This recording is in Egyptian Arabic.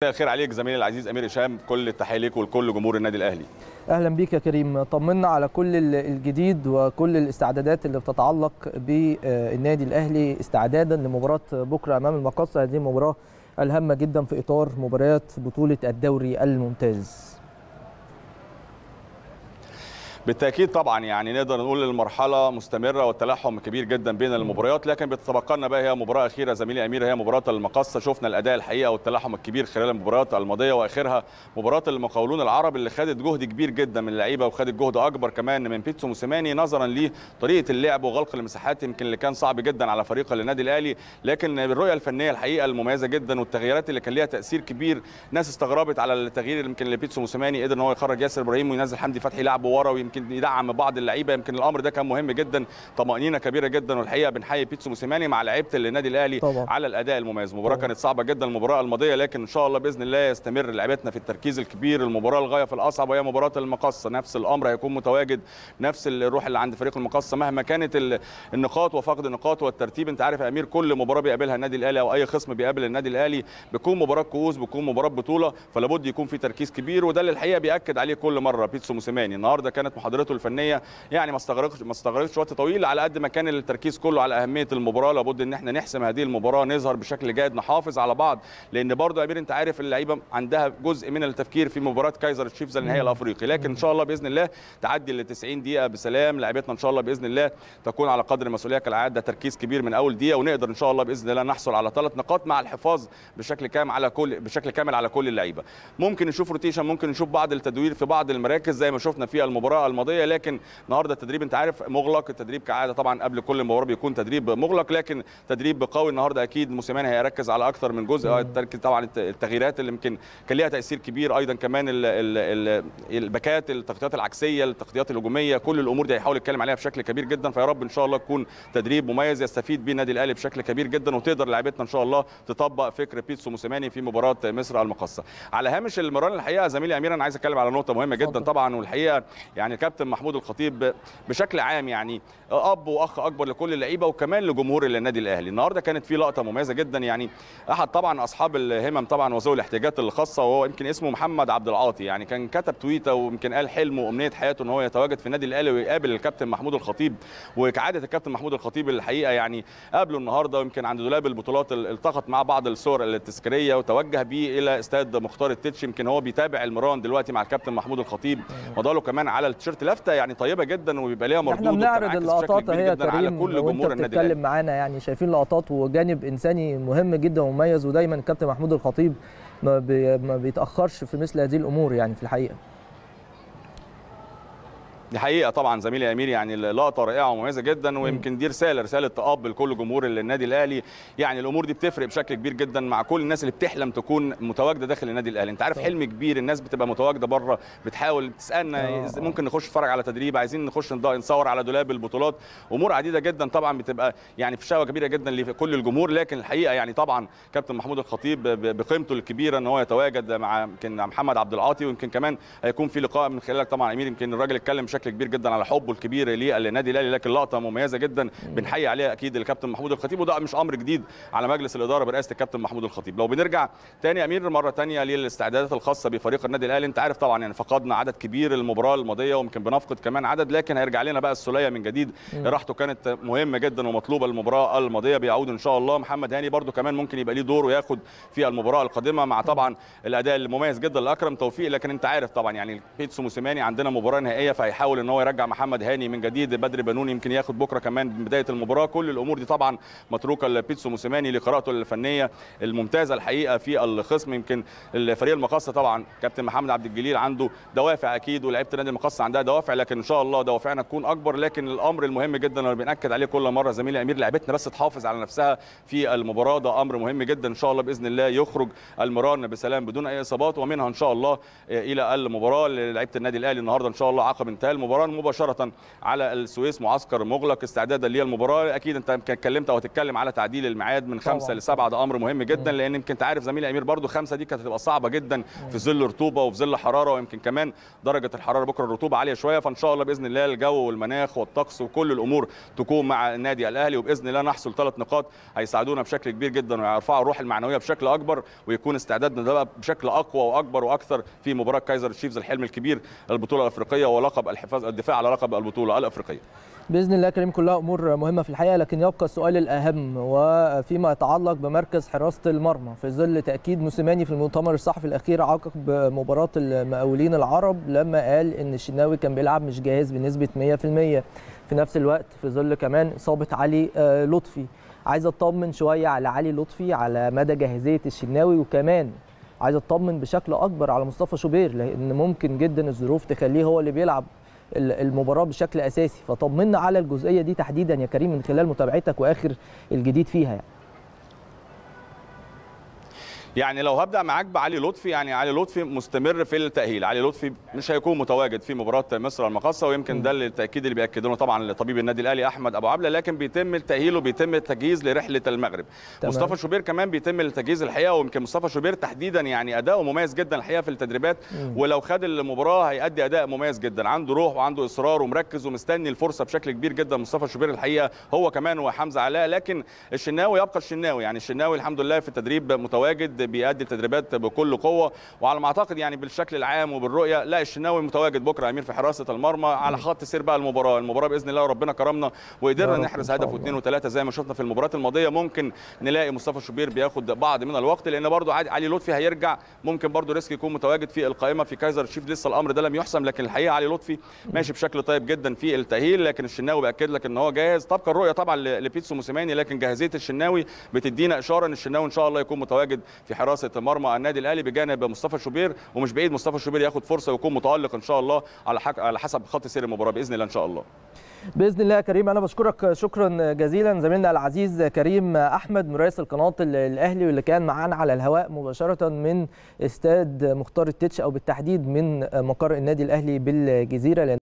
الخير عليك زميلي العزيز امير هشام كل التحيه ليك ولكل جمهور النادي الاهلي اهلا بيك يا كريم طمنا على كل الجديد وكل الاستعدادات اللي بتتعلق بالنادي الاهلي استعدادا لمباراه بكره امام المقصه هذه المباراه الهامه جدا في اطار مباريات بطوله الدوري الممتاز بالتاكيد طبعا يعني نقدر نقول المرحله مستمره والتلاحم كبير جدا بين المباريات لكن بتتبقى لنا بقى هي مباراه اخيره زميلي امير هي مباراه المقصه شفنا الاداء الحقيقه والتلاحم الكبير خلال المباريات الماضيه واخرها مباراه المقاولون العرب اللي خدت جهد كبير جدا من اللعيبه وخدت جهد اكبر كمان من بيتسو موسيماني نظرا لطريقه اللعب وغلق المساحات يمكن اللي كان صعب جدا على فريق النادي الاهلي لكن بالرؤيه الفنيه الحقيقه المميزه جدا والتغييرات اللي كان ليها تاثير كبير ناس استغربت على التغيير يمكن اللي بيتسو موسيماني قدر ان هو يخرج ياسر ابراهيم وينزل حمدي فتحي لعبه ورا ويمكن يدعم بعض اللعيبه يمكن الامر ده كان مهم جدا طمانينه كبيره جدا والحقيقه بنحيي بيتسو موسيماني مع لعيبه النادي الاهلي طبعا. على الاداء المميز المباراه كانت صعبه جدا المباراه الماضيه لكن ان شاء الله باذن الله يستمر لعيبتنا في التركيز الكبير المباراه الغايه في الاصعب وهي مباراه المقصه نفس الامر هيكون متواجد نفس الروح اللي عند فريق المقصه مهما كانت النقاط وفقد النقاط والترتيب انت عارف يا امير كل مباراه بيقابلها النادي الاهلي او اي خصم بيقابل النادي الاهلي بيكون مباراه كؤوس بيكون مباراه بطوله فلا بد يكون في تركيز كبير وده اللي الحقيقه بياكد عليه كل مره بيتسو موسيماني النهارده كانت محاضرته الفنيه يعني ما استغرقش ما استغرقش وقت طويل على قد ما كان التركيز كله على اهميه المباراه لابد ان احنا نحسم هذه المباراه نظهر بشكل جيد نحافظ على بعض لان برضه يا امير انت عارف اللعيبه عندها جزء من التفكير في مباراه كايزر تشيفز النهائي الافريقي لكن ان شاء الله باذن الله تعدي ال 90 دقيقه بسلام لعيبتنا ان شاء الله باذن الله تكون على قدر المسؤوليه كالعاده تركيز كبير من اول دقيقه ونقدر ان شاء الله باذن الله نحصل على ثلاث نقاط مع الحفاظ بشكل كامل على كل بشكل كامل على كل اللعيبه ممكن نشوف روتيشن ممكن نشوف بعض التدوير في بعض المراكز زي ما شفنا في المباراه الماضيه لكن النهارده التدريب انت عارف مغلق التدريب كعاده طبعا قبل كل مباراه بيكون تدريب مغلق لكن تدريب قوي النهارده اكيد موسيماني هيركز على اكثر من جزء التركيز طبعا التغييرات اللي يمكن كان ليها تاثير كبير ايضا كمان ال ال ال الباكات التغطيات العكسيه التغطيات الهجوميه كل الامور دي هيحاول يتكلم عليها بشكل كبير جدا فيا رب ان شاء الله يكون تدريب مميز يستفيد بيه النادي الاهلي بشكل كبير جدا وتقدر لعيبتنا ان شاء الله تطبق فكر بيتسو موسيماني في مباراه مصر المقصه على هامش المران الحقيقه زميلي امير انا عايز اتكلم على نقطه مهمه جدا طبعا والحقيقه يعني كابتن محمود الخطيب بشكل عام يعني اب واخ اكبر لكل اللعيبه وكمان لجمهور النادي الاهلي النهارده كانت في لقطه مميزه جدا يعني احد طبعا اصحاب الهمم طبعا وذوي الاحتياجات الخاصه وهو يمكن اسمه محمد عبد العاطي يعني كان كتب تويته ويمكن قال حلمه وامنيه حياته ان هو يتواجد في النادي الاهلي ويقابل الكابتن محمود الخطيب وكعاده الكابتن محمود الخطيب الحقيقه يعني قابله النهارده ويمكن عند دولاب البطولات التقط مع بعض الصور التذكاريه وتوجه بيه الى استاد مختار التتش يمكن هو بيتابع المران دلوقتي مع الكابتن محمود الخطيب وضاله كمان على التيشيرت لافته يعني طيبه جدا وبيبقى ليها مردود احنا بنعرض اللقطات اهي جدا على كل جمهور النادي بتتكلم معانا يعني شايفين لقطات وجانب انساني مهم جدا ومميز ودايما الكابتن محمود الخطيب ما, بي ما بيتاخرش في مثل هذه الامور يعني في الحقيقه دي حقيقه طبعا زميلي امير يعني لقطه رائعه ومميزه جدا ويمكن دي رساله رساله تقبل كل جمهور النادي الاهلي يعني الامور دي بتفرق بشكل كبير جدا مع كل الناس اللي بتحلم تكون متواجده داخل النادي الاهلي انت عارف حلم كبير الناس بتبقى متواجده بره بتحاول تسالنا ممكن نخش نتفرج على تدريب عايزين نخش نصور على دولاب البطولات امور عديده جدا طبعا بتبقى يعني في شهوه كبيره جدا لكل الجمهور لكن الحقيقه يعني طبعا كابتن محمود الخطيب بقيمته الكبيره ان هو يتواجد مع يمكن محمد عبد العاطي ويمكن كمان هيكون في لقاء من خلالك طبعا امير يمكن الراجل اتكلم بشكل كبير جدا على حبه الكبير للنادي الاهلي لكن لقطه مميزه جدا بنحيي عليها اكيد الكابتن محمود الخطيب وده مش امر جديد على مجلس الاداره برئاسه الكابتن محمود الخطيب لو بنرجع تاني يا امير مره ثانيه للاستعدادات الخاصه بفريق النادي الاهلي انت عارف طبعا يعني فقدنا عدد كبير المباراه الماضيه ويمكن بنفقد كمان عدد لكن هيرجع لنا بقى السوليه من جديد راحته كانت مهمه جدا ومطلوبه المباراه الماضيه بيعود ان شاء الله محمد هاني برده كمان ممكن يبقى ليه دور وياخد في المباراه القادمه مع طبعا الاداء المميز جدا لاكرم توفيق لكن انت عارف طبعا يعني بيتسو موسيماني عندنا مباراه نهائيه فهيحاول ان هو يرجع محمد هاني من جديد بدري بنون يمكن ياخد بكره كمان بدايه المباراه كل الامور دي طبعا متروكه لبيتسو موسيماني لقراءته الفنيه الممتازه الحقيقه في الخصم يمكن الفريق المقصه طبعا كابتن محمد عبد الجليل عنده دوافع اكيد ولاعيبه النادي المقصه عندها دوافع لكن ان شاء الله دوافعنا تكون اكبر لكن الامر المهم جدا اللي بناكد عليه كل مره زميلي امير لعيبتنا بس تحافظ على نفسها في المباراه ده امر مهم جدا ان شاء الله باذن الله يخرج المران بسلام بدون اي اصابات ومنها ان شاء الله الى المباراه لعيبه النادي الاهلي النهارده ان شاء الله عقب انتهاء المباراه مباشره على السويس معسكر مغلق استعدادا للمباراه اكيد انت يمكن اتكلمت او هتتكلم على تعديل الميعاد من خمسه طبعاً. لسبعه ده امر مهم جدا لان يمكن انت عارف زميلي امير برضو خمسه دي كانت هتبقى صعبه جدا في ظل رطوبه وفي ظل حراره ويمكن كمان درجه الحراره بكره الرطوبه عاليه شويه فان شاء الله باذن الله الجو والمناخ والطقس وكل الامور تكون مع النادي الاهلي وباذن الله نحصل ثلاث نقاط هيساعدونا بشكل كبير جدا ويرفعوا الروح المعنويه بشكل اكبر ويكون استعدادنا ده بقى بشكل اقوى واكبر واكثر في مباراه كايزر تشيفز الحلم الكبير البطوله الافريقيه ولقب الحفاظ الدفاع على لقب البطوله الافريقيه باذن الله كريم كلها امور مهمه في الحقيقه لكن يبقى السؤال الاهم وفيما يتعلق بمركز حراسه المرمى في ظل تاكيد موسيماني في المؤتمر الصحفي الاخير عقب مباراه المقاولين العرب لما قال ان الشناوي كان بيلعب مش جاهز بنسبه 100% في نفس الوقت في ظل كمان اصابه علي آه، لطفي عايز اطمن شويه على علي لطفي على مدى جاهزيه الشناوي وكمان عايز اطمن بشكل اكبر على مصطفى شوبير لان ممكن جدا الظروف تخليه هو اللي بيلعب ال- المباراه بشكل اساسي فطمنا على الجزئيه دي تحديدا يا كريم من خلال متابعتك واخر الجديد فيها يعني. يعني لو هبدا معاك بعلي لطفي يعني علي لطفي مستمر في التاهيل علي لطفي مش هيكون متواجد في مباراه مصر المقاصه ويمكن ده التاكيد اللي بياكد لنا طبعا طبيب النادي الاهلي احمد ابو عبله لكن بيتم التاهيل وبيتم التجهيز لرحله المغرب تمام. مصطفى شوبير كمان بيتم التجهيز الحقيقه ويمكن مصطفى شوبير تحديدا يعني اداؤه مميز جدا الحقيقه في التدريبات مم. ولو خد المباراه هيأدي اداء مميز جدا عنده روح وعنده اصرار ومركز ومستني الفرصه بشكل كبير جدا مصطفى شوبير الحقيقه هو كمان وحمزه علاء لكن الشناوي يبقى الشناوي يعني الشناوي الحمد لله في التدريب متواجد بيأدي التدريبات بكل قوه وعلى ما اعتقد يعني بالشكل العام وبالرؤيه لا الشناوي متواجد بكره يا امير في حراسه المرمى على خط سير بقى المباراه المباراه باذن الله ربنا كرمنا يا وقدرنا رب نحرز إن شاء هدف الله. واثنين وثلاثه زي ما شفنا في المباريات الماضيه ممكن نلاقي مصطفى شوبير بياخد بعض من الوقت لان برضو عادي علي لطفي هيرجع ممكن برضو ريسك يكون متواجد في القائمه في كايزر تشيف لسه الامر ده لم يحسم لكن الحقيقه علي لطفي ماشي بشكل طيب جدا في التاهيل لكن الشناوي باكد لك ان هو جاهز تبقى الرؤيه طبعا ل- لبيتسو موسيماني لكن جاهزيه الشناوي بتدينا اشاره ان الشناوي ان شاء الله يكون متواجد في حراسه مرمى النادي الاهلي بجانب مصطفى شوبير ومش بعيد مصطفى شوبير ياخد فرصه ويكون متالق ان شاء الله على حك... على حسب خط سير المباراه باذن الله ان شاء الله باذن الله يا كريم انا بشكرك شكرا جزيلا زميلنا العزيز كريم احمد مراسل قناه ال- الاهلي واللي كان معانا على الهواء مباشره من استاد مختار التتش او بالتحديد من مقر النادي الاهلي بالجزيره لأن